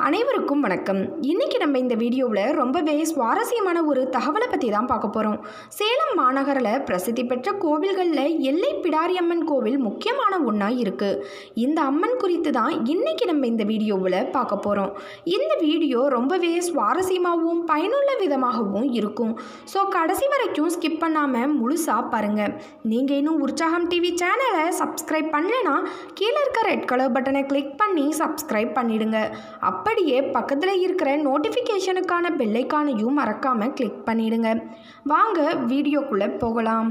அனைவருக்கும் வணக்கம் இன்னைக்கு நம்ம இந்த வீடியோவில் ரொம்பவே சுவாரஸ்யமான ஒரு தகவலை பற்றி தான் பார்க்க போகிறோம் சேலம் மாநகரில் பிரசித்தி பெற்ற கோவில்களில் எல்லை பிடாரியம்மன் கோவில் முக்கியமான ஒன்றா இருக்குது இந்த அம்மன் குறித்து தான் இன்னைக்கு நம்ம இந்த வீடியோவில் பார்க்க போகிறோம் இந்த வீடியோ ரொம்பவே சுவாரஸ்யமாகவும் பயனுள்ள விதமாகவும் இருக்கும் ஸோ கடைசி வரைக்கும் ஸ்கிப் பண்ணாமல் முழுசாக பாருங்கள் நீங்கள் இன்னும் உற்சாகம் டிவி சேனலை சப்ஸ்கிரைப் பண்ணலைன்னா கீழே இருக்க ரெட் கலர் பட்டனை கிளிக் பண்ணி சப்ஸ்கிரைப் பண்ணிடுங்க அப்படியே பக்கத்தில் இருக்கிற நோட்டிஃபிகேஷனுக்கான பெல்லைக்கானையும் மறக்காமல் கிளிக் பண்ணிடுங்க வாங்க வீடியோக்குள்ளே போகலாம்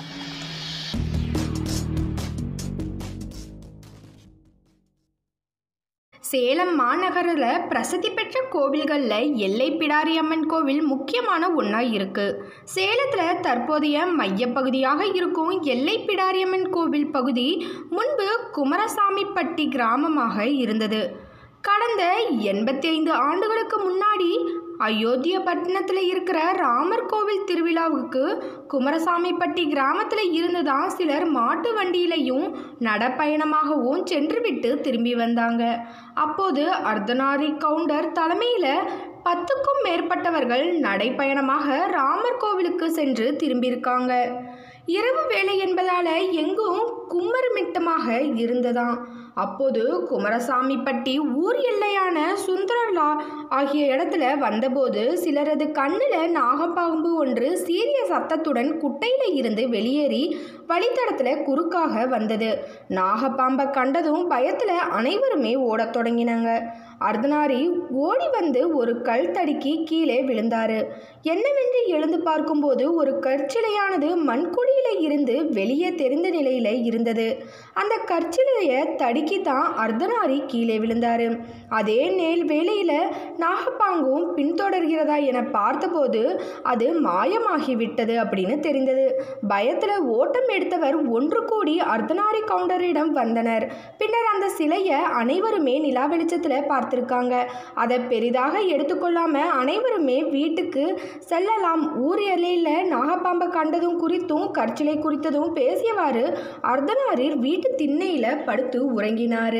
சேலம் மாநகரில் பிரசித்தி பெற்ற கோவில்களில் எல்லை பிடாரியம்மன் கோவில் முக்கியமான ஒன்றா இருக்குது சேலத்தில் தற்போதைய மையப்பகுதியாக இருக்கும் எல்லை பிடாரியம்மன் கோவில் பகுதி முன்பு குமாரசாமிப்பட்டி கிராமமாக இருந்தது கடந்த எண்பத்தி ஐந்து ஆண்டுகளுக்கு முன்னாடி அயோத்தியா பட்டணத்தில் இருக்கிற ராமர் கோவில் திருவிழாவுக்கு குமாரசாமிப்பட்டி கிராமத்தில் இருந்து தான் சிலர் மாட்டு வண்டியிலையும் நடப்பயணமாகவும் சென்றுவிட்டு திரும்பி வந்தாங்க அப்போது அர்த்தநாரி கவுண்டர் தலைமையில் பத்துக்கும் மேற்பட்டவர்கள் நடைப்பயணமாக ராமர் கோவிலுக்கு சென்று திரும்பியிருக்காங்க இரவு வேலை என்பதால் எங்கும் கும்மரமிட்டமாக இருந்ததாம் அப்போது குமாரசாமிப்பட்டி ஊர் எல்லையான சுந்தரலா ஆகிய இடத்துல வந்தபோது சிலரது கண்ணில் நாகப்பாம்பு ஒன்று சீரிய சத்தத்துடன் குட்டையில் இருந்து வெளியேறி வழித்தடத்தில் குறுக்காக வந்தது நாகப்பாம்பை கண்டதும் பயத்தில் அனைவருமே ஓடத் தொடங்கினாங்க அர்த்தனாரி ஓடி வந்து ஒரு கல் தடுக்கி கீழே விழுந்தாரு என்னவென்று எழுந்து பார்க்கும்போது ஒரு கற்சிலையானது மண்குழியில இருந்து வெளியே தெரிந்த நிலையில இருந்தது அந்த கற்சிலையை தடுக்கி தான் அர்த்தனாரி கீழே விழுந்தாரு அதே நேல் வேளையில நாகப்பாங்கும் பின்தொடர்கிறதா என பார்த்தபோது அது மாயமாகிவிட்டது அப்படின்னு தெரிந்தது பயத்துல ஓட்டம் எடுத்தவர் ஒன்று கூடி அர்த்தனாரி கவுண்டரிடம் வந்தனர் பின்னர் அந்த சிலையை அனைவருமே நிலா வெளிச்சத்தில் பார்த்துருக்காங்க அதை பெரிதாக எடுத்துக்கொள்ளாம அனைவருமே வீட்டுக்கு செல்லலாம் ஊர் எல்லையில் நாகப்பாம்பை கண்டதும் குறித்தும் கற்சிலை குறித்ததும் பேசியவாறு அர்த்தனாரில் வீட்டு திண்ணையில் படுத்து உறங்கினார்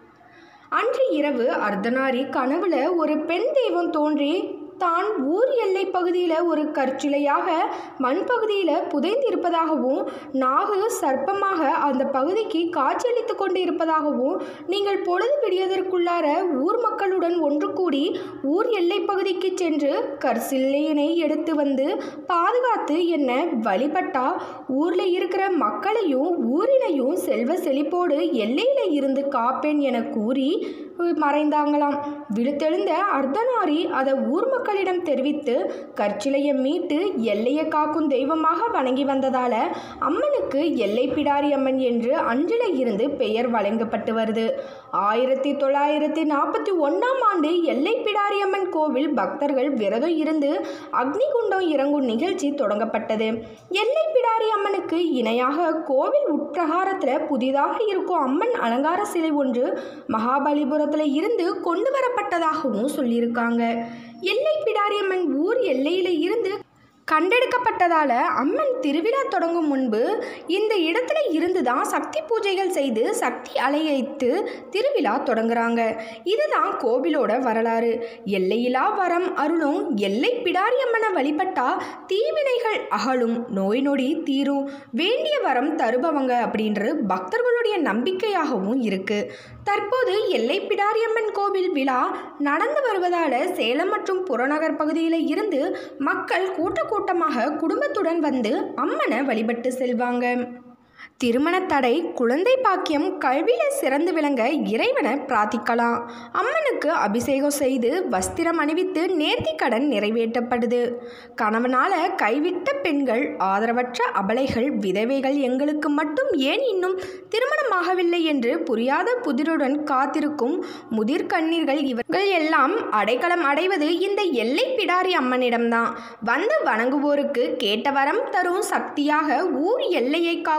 அன்று இரவு அர்த்தனாரி கனவுல ஒரு பெண் தெய்வம் தோன்றி தான் ஊர் எல்லை பகுதியில் ஒரு கற்சிலையாக மண் பகுதியில் புதைந்திருப்பதாகவும் நாகு சர்ப்பமாக அந்த பகுதிக்கு காட்சியளித்து கொண்டு இருப்பதாகவும் நீங்கள் பொழுது விடியதற்குள்ளார ஊர் மக்களுடன் ஒன்று கூடி ஊர் எல்லை பகுதிக்கு சென்று கற்சிலையினை எடுத்து வந்து பாதுகாத்து என்ன வழிபட்டா ஊரில் இருக்கிற மக்களையும் ஊரினையும் செல்வ செழிப்போடு எல்லையில் இருந்து காப்பேன் என கூறி மறைந்தாங்களாம் விழுத்தெழுந்த அர்த்தநாரி அதை ஊர் மக்களிடம் தெரிவித்து கற்சிலையை மீட்டு எல்லையை காக்கும் தெய்வமாக வணங்கி வந்ததால அம்மனுக்கு எல்லை பிடாரி அம்மன் என்று அன்றில இருந்து பெயர் வழங்கப்பட்டு வருது ஆயிரத்தி தொள்ளாயிரத்தி நாற்பத்தி ஒன்றாம் ஆண்டு எல்லை பிடாரி அம்மன் கோவில் பக்தர்கள் விரதம் இருந்து அக்னிகுண்டம் இறங்கும் நிகழ்ச்சி தொடங்கப்பட்டது எல்லை பிடாரி அம்மனுக்கு இணையாக கோவில் உட்பிரகாரத்தில் புதிதாக இருக்கும் அம்மன் அலங்கார சிலை ஒன்று மகாபலிபுரத்தில் இருந்து கொண்டு வரப்பட்டதாகவும் சொல்லியிருக்காங்க எல்லை பிடாரியம்மன் ஊர் எல்லையில் இருந்து கண்டெடுக்கப்பட்டதால அம்மன் திருவிழா தொடங்கும் முன்பு இந்த இடத்துல இருந்து தான் சக்தி பூஜைகள் செய்து சக்தி அலையைத்து திருவிழா தொடங்குறாங்க இதுதான் கோவிலோட வரலாறு எல்லையிலா வரம் அருளும் எல்லை பிடாரியம்மனை வழிபட்டா தீவினைகள் அகலும் நோய் நொடி தீரும் வேண்டிய வரம் தருபவங்க அப்படின்ற பக்தர்களுடைய நம்பிக்கையாகவும் இருக்கு தற்போது எல்லை பிடாரியம்மன் கோவில் விழா நடந்து வருவதால சேலம் மற்றும் புறநகர் பகுதியில் இருந்து மக்கள் கூட்ட கூட்டமாக குடும்பத்துடன் வந்து அம்மனை வழிபட்டு செல்வாங்க திருமண தடை குழந்தை பாக்கியம் கல்வியில் சிறந்து விளங்க இறைவனை பிரார்த்திக்கலாம் அம்மனுக்கு அபிஷேகம் செய்து வஸ்திரம் அணிவித்து நேர்த்தி கடன் நிறைவேற்றப்படுது கணவனால கைவிட்ட பெண்கள் ஆதரவற்ற அபலைகள் விதவைகள் எங்களுக்கு மட்டும் ஏன் இன்னும் திருமணமாகவில்லை என்று புரியாத புதிருடன் காத்திருக்கும் முதிர் கண்ணீர்கள் இவர்கள் எல்லாம் அடைக்கலம் அடைவது இந்த எல்லை பிடாரி அம்மனிடம்தான் வந்து வணங்குவோருக்கு கேட்ட வரம் தரும் சக்தியாக ஊர் எல்லையை காக்கும் கா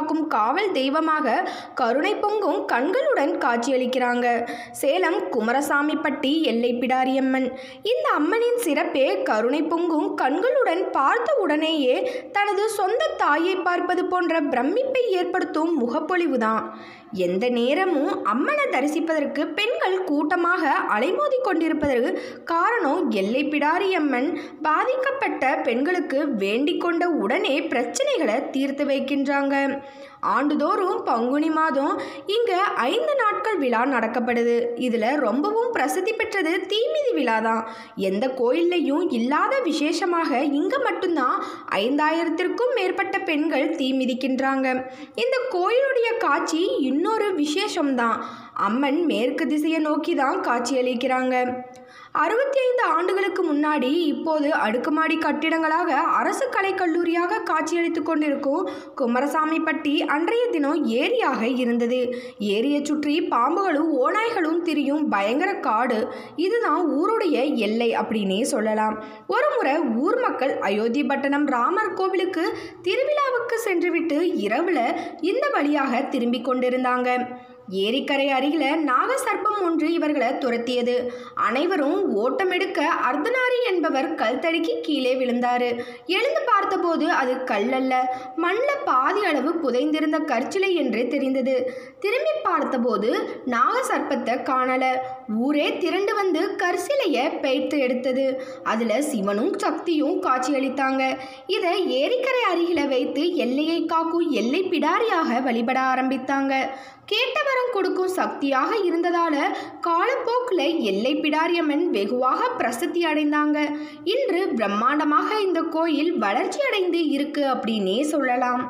காவல் தெய்வமாக கருணை பொங்கும் கண்களுடன் காட்சியளிக்கிறாங்க சேலம் குமரசாமிப்பட்டி எல்லை பிடாரியம்மன் இந்த அம்மனின் சிறப்பே கருணை பொங்கும் கண்களுடன் பார்த்த உடனேயே தனது சொந்த தாயை பார்ப்பது போன்ற பிரமிப்பை ஏற்படுத்தும் முகப்பொழிவுதான் எந்த நேரமும் அம்மனை தரிசிப்பதற்கு பெண்கள் கூட்டமாக அலைமோதி கொண்டிருப்பதற்கு காரணம் எல்லை பிடாரியம்மன் பாதிக்கப்பட்ட பெண்களுக்கு வேண்டிக் கொண்ட உடனே பிரச்சனைகளை தீர்த்து வைக்கின்றாங்க ஆண்டுதோறும் பங்குனி மாதம் இங்கே ஐந்து நாட்கள் விழா நடக்கப்படுது இதில் ரொம்பவும் பிரசித்தி பெற்றது தீமிதி விழா தான் எந்த கோயில்லையும் இல்லாத விசேஷமாக இங்கே மட்டும்தான் ஐந்தாயிரத்திற்கும் மேற்பட்ட பெண்கள் தீ மிதிக்கின்றாங்க இந்த கோயிலுடைய காட்சி இன்னொரு விசேஷம்தான் அம்மன் மேற்கு திசையை நோக்கி தான் காட்சியளிக்கிறாங்க அறுபத்தி ஐந்து ஆண்டுகளுக்கு முன்னாடி இப்போது அடுக்குமாடி கட்டிடங்களாக அரசு கலைக்கல்லூரியாக காட்சியளித்து கொண்டிருக்கும் குமாரசாமிப்பட்டி அன்றைய தினம் ஏரியாக இருந்தது ஏரியை சுற்றி பாம்புகளும் ஓநாய்களும் திரியும் பயங்கர காடு இதுதான் ஊருடைய எல்லை அப்படின்னே சொல்லலாம் ஒரு முறை ஊர் மக்கள் அயோத்தி பட்டணம் ராமர் கோவிலுக்கு திருவிழாவுக்கு சென்றுவிட்டு இரவுல இந்த வழியாக திரும்பிக் கொண்டிருந்தாங்க ஏரிக்கரை அருகில் நாகசர்ப்பம் ஒன்று இவர்களை துரத்தியது அனைவரும் ஓட்டமெடுக்க அர்த்தநாரி என்பவர் கல் தடுக்கி கீழே விழுந்தாரு எழுந்து பார்த்தபோது அது கல் அல்ல மண்ணில் பாதி அளவு புதைந்திருந்த கற்சிலை என்றே தெரிந்தது திரும்பி பார்த்தபோது நாகசர்ப்பத்தை காணல ஊரே திரண்டு வந்து கற்சிலையை பெய்த்து எடுத்தது அதில் சிவனும் சக்தியும் காட்சியளித்தாங்க இதை ஏரிக்கரை அருகில வைத்து எல்லையை காக்கும் எல்லை பிடாரியாக வழிபட ஆரம்பித்தாங்க கேட்டவரம் கொடுக்கும் சக்தியாக இருந்ததால காலப்போக்கில் எல்லை பிடாரியம்மன் வெகுவாக பிரசித்தி அடைந்தாங்க இன்று பிரம்மாண்டமாக இந்த கோயில் வளர்ச்சி அடைந்து இருக்கு அப்படின்னே சொல்லலாம்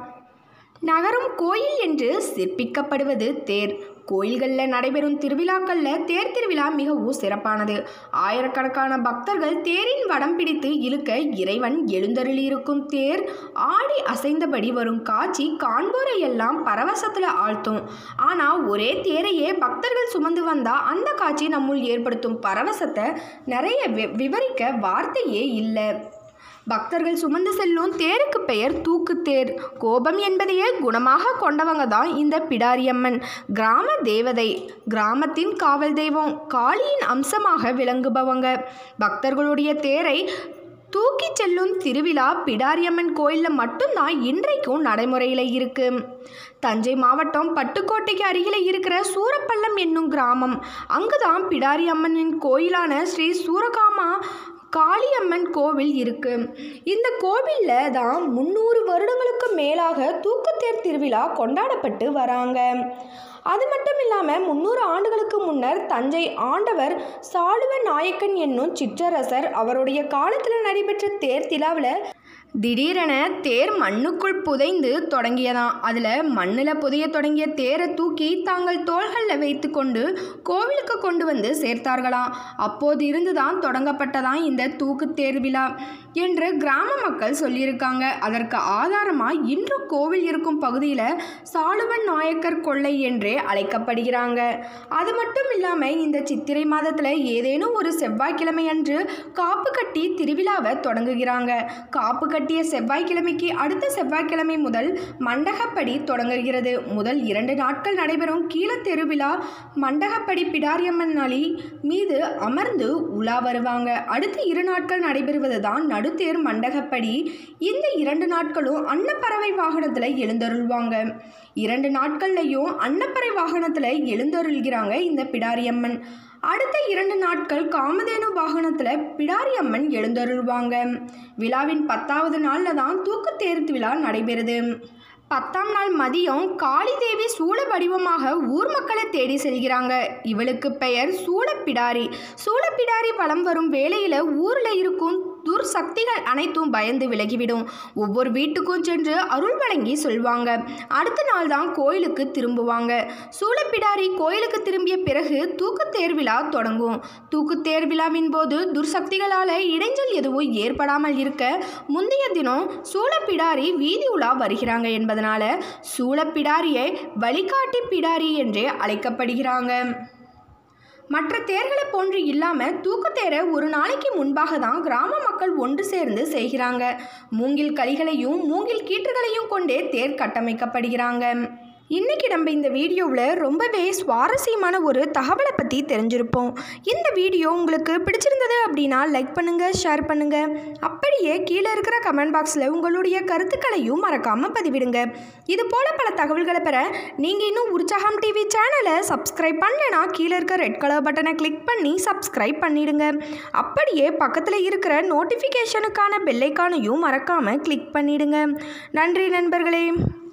நகரும் கோயில் என்று சிற்பிக்கப்படுவது தேர் கோயில்களில் நடைபெறும் திருவிழாக்களில் தேர் திருவிழா மிகவும் சிறப்பானது ஆயிரக்கணக்கான பக்தர்கள் தேரின் வடம் பிடித்து இழுக்க இறைவன் எழுந்தருளியிருக்கும் தேர் ஆடி அசைந்தபடி வரும் காட்சி காண்போரை எல்லாம் பரவசத்தில் ஆழ்த்தும் ஆனால் ஒரே தேரையே பக்தர்கள் சுமந்து வந்தால் அந்த காட்சி நம்முள் ஏற்படுத்தும் பரவசத்தை நிறைய வி- விவரிக்க வார்த்தையே இல்லை பக்தர்கள் சுமந்து செல்லும் தேருக்கு பெயர் தூக்குத்தேர் கோபம் என்பதையே குணமாக கொண்டவங்க தான் இந்த பிடாரியம்மன் கிராம தேவதை கிராமத்தின் காவல் தெய்வம் காளியின் அம்சமாக விளங்குபவங்க பக்தர்களுடைய தேரை தூக்கிச் செல்லும் திருவிழா பிடாரியம்மன் கோயிலில் மட்டும்தான் இன்றைக்கும் நடைமுறையில் இருக்கு தஞ்சை மாவட்டம் பட்டுக்கோட்டைக்கு அருகில் இருக்கிற சூரப்பள்ளம் என்னும் கிராமம் அங்குதான் பிடாரி அம்மனின் கோயிலான ஸ்ரீ சூரகாமா காளியம்மன் கோவில் இருக்கு இந்த கோவிலில் தான் முந்நூறு வருடங்களுக்கு மேலாக தூக்குத்தேர் திருவிழா கொண்டாடப்பட்டு வராங்க அது மட்டும் இல்லாமல் முந்நூறு ஆண்டுகளுக்கு முன்னர் தஞ்சை ஆண்டவர் சாளுவ நாயக்கன் என்னும் சிற்றரசர் அவருடைய காலத்தில் நடைபெற்ற தேர் திலாவில் திடீரென தேர் மண்ணுக்குள் புதைந்து தொடங்கியதாம் அதில் மண்ணில் புதைய தொடங்கிய தேரை தூக்கி தாங்கள் தோள்களில் வைத்து கொண்டு கோவிலுக்கு கொண்டு வந்து சேர்த்தார்களாம் அப்போது இருந்து தான் தொடங்கப்பட்டதாம் இந்த தூக்கு தேர் விழா என்று கிராம மக்கள் சொல்லியிருக்காங்க அதற்கு ஆதாரமாக இன்று கோவில் இருக்கும் பகுதியில் சாலுவன் நாயக்கர் கொள்ளை என்றே அழைக்கப்படுகிறாங்க அது மட்டும் இல்லாமல் இந்த சித்திரை மாதத்தில் ஏதேனும் ஒரு செவ்வாய்க்கிழமை அன்று காப்பு கட்டி திருவிழாவை தொடங்குகிறாங்க காப்பு கட்டிய செவ்வாய்க்கிழமைக்கு அடுத்த செவ்வாய்க்கிழமை முதல் மண்டகப்படி தொடங்குகிறது முதல் இரண்டு நாட்கள் நடைபெறும் கீழத் திருவிழா மண்டகப்படி பிடாரியம்மன் நாளி மீது அமர்ந்து உலா வருவாங்க அடுத்த இரு நாட்கள் நடைபெறுவது தான் நடுத்தேர் மண்டகப்படி இந்த இரண்டு நாட்களும் அன்னப்பறவை வாகனத்தில் எழுந்தருள்வாங்க இரண்டு நாட்கள்லையும் அன்னப்பறை வாகனத்தில் எழுந்தருள்கிறாங்க இந்த பிடாரியம்மன் அடுத்த இரண்டு நாட்கள் காமதேனு வாகனத்தில் பிடாரியம்மன் எழுந்தருள்வாங்க விழாவின் பத்தாவது நாளில் தான் தூக்குத்தேர் விழா நடைபெறுது பத்தாம் நாள் மதியம் காளிதேவி சூழ வடிவமாக ஊர் மக்களை தேடி செல்கிறாங்க இவளுக்கு பெயர் சூளப்பிடாரி சூளப்பிடாரி வலம் வரும் வேளையில் ஊரில் இருக்கும் துர் சக்திகள் அனைத்தும் பயந்து விலகிவிடும் ஒவ்வொரு வீட்டுக்கும் சென்று அருள் வழங்கி சொல்வாங்க அடுத்த நாள் தான் கோயிலுக்கு திரும்புவாங்க சூளப்பிடாரி கோயிலுக்கு திரும்பிய பிறகு தூக்குத்தேர் விழா தொடங்கும் தூக்குத்தேர் விழாவின் போது துர்சக்திகளால் இடைஞ்சல் எதுவும் ஏற்படாமல் இருக்க முந்தைய தினம் சூளப்பிடாரி வீதி உலா வருகிறாங்க என்பதனால சூளப்பிடாரியை வழிகாட்டி பிடாரி என்றே அழைக்கப்படுகிறாங்க மற்ற தேர்களை போன்று இல்லாமல் தூக்குத்தேரை ஒரு நாளைக்கு முன்பாக தான் கிராம மக்கள் ஒன்று சேர்ந்து செய்கிறாங்க மூங்கில் களிகளையும் மூங்கில் கீற்றுகளையும் கொண்டே தேர் கட்டமைக்கப்படுகிறாங்க இன்றைக்கி நம்ம இந்த வீடியோவில் ரொம்பவே சுவாரஸ்யமான ஒரு தகவலை பற்றி தெரிஞ்சிருப்போம் இந்த வீடியோ உங்களுக்கு பிடிச்சிருந்தது அப்படின்னா லைக் பண்ணுங்கள் ஷேர் பண்ணுங்கள் அப்படியே கீழே இருக்கிற கமெண்ட் பாக்ஸில் உங்களுடைய கருத்துக்களையும் மறக்காமல் பதிவிடுங்க இது போல் பல தகவல்களை பெற நீங்கள் இன்னும் உற்சாகம் டிவி சேனலை சப்ஸ்கிரைப் பண்ணலைன்னா கீழே இருக்க ரெட் கலர் பட்டனை கிளிக் பண்ணி சப்ஸ்கிரைப் பண்ணிடுங்க அப்படியே பக்கத்தில் இருக்கிற நோட்டிஃபிகேஷனுக்கான பெல்லைக்கானையும் மறக்காமல் கிளிக் பண்ணிடுங்க நன்றி நண்பர்களே